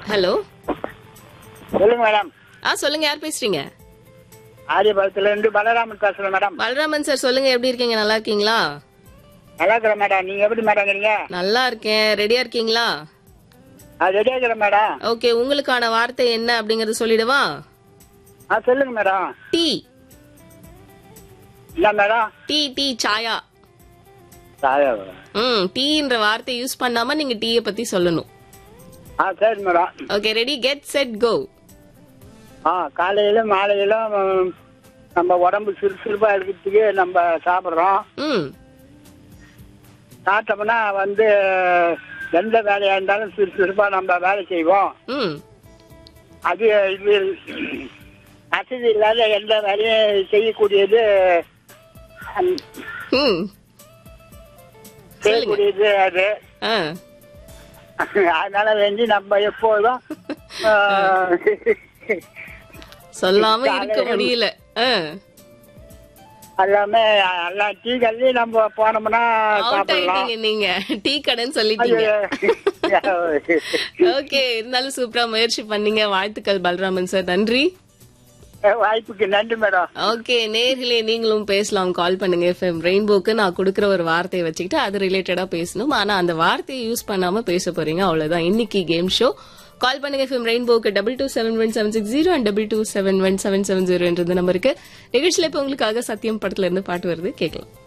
hello சொல்லுங்க madam ஆ சொல்லுங்க யார் பேசுறீங்க ஆரியபாளத்துல இருந்து பலராமன் பேசுறேன் மேடம் பலராமன் சார் சொல்லுங்க எப்படி இருக்கீங்க நல்லா இருக்கீங்களா நல்லா இருக்கிறேன் மேடம் நீங்க எப்படி மேடம் இருக்கீங்க நல்லா இருக்கேன் ரெடியா இருக்கீங்களா நான் ரெடியா இருக்கிறேன் மேடம் ஓகே உங்களுக்கான வார்த்தை என்ன அப்படிங்கறது சொல்லிடவா ஆ சொல்லுங்க மேடம் டீ இல்ல மேடம் டீ டீ சாயா சாயா ம் டீன்ற வார்த்தை யூஸ் பண்ணாம நீங்க டீயை பத்தி சொல்லணும் ஆ சரி madam okay ready get set go ஆ காலையில மாலையில ம், நம்ம உடம்பு சுறுசுறுப்பா இருக்கிறதுக்கு நம்ம சாப்பிடுறோம் ம் சாப்பிட்டோம்னா வந்து எந்த வேலையா இருந்தாலும் சுறுசுறுப்பா நம்ம வேலை செய்வோம் ம் அது இது வசதி இல்லாத எந்த வேலையும் செய்யக்கூடியது ம், ம் செய்யக்கூடியது அது ஆ அதனால வேண்டி நம்ம எப்போதும் ஆ, சொல்லாம இருக்க முடியல ஆ எல்லாமே எல்லா டீ கல்வி நம்ம போனோம்னா அவுட் சாப்பிடலாம் ஆயிட்டீங்க நீங்க டீ கடைன்னு சொல்லிட்டீங்க அது- ஓகே இருந்தாலும் சூப்பரா முயற்சி பண்ணீங்க வாழ்த்துக்கள் பலராமன் சார் நன்றி வாய்ப்புக்கு நன்றி மேடம் ஓகே நேர்களே நீங்களும் பேசலாம் கால் பண்ணுங்க எஃப்எம் ரெயின்போக்கு நான் கொடுக்குற ஒரு வார்த்தையை வச்சுக்கிட்டு அது ரிலேட்டடா பேசணும் ஆனா அந்த வார்த்தையை யூஸ் பண்ணாம பேச போறீங்க அவ்வளவுதான் இன்னைக்கு கேம் ஷோ கால் பண்ணுங்க எஃப்எம் ரெயின்போக்கு double two seven one seven six zero and double two seven one seven seven zero என்ற நம்பருக்கு நிகழ்ச்சியில இப்ப உங்களுக்காக சத்தியம் படத்துல இருந்து பாட்டு வருது கேட்கலாம்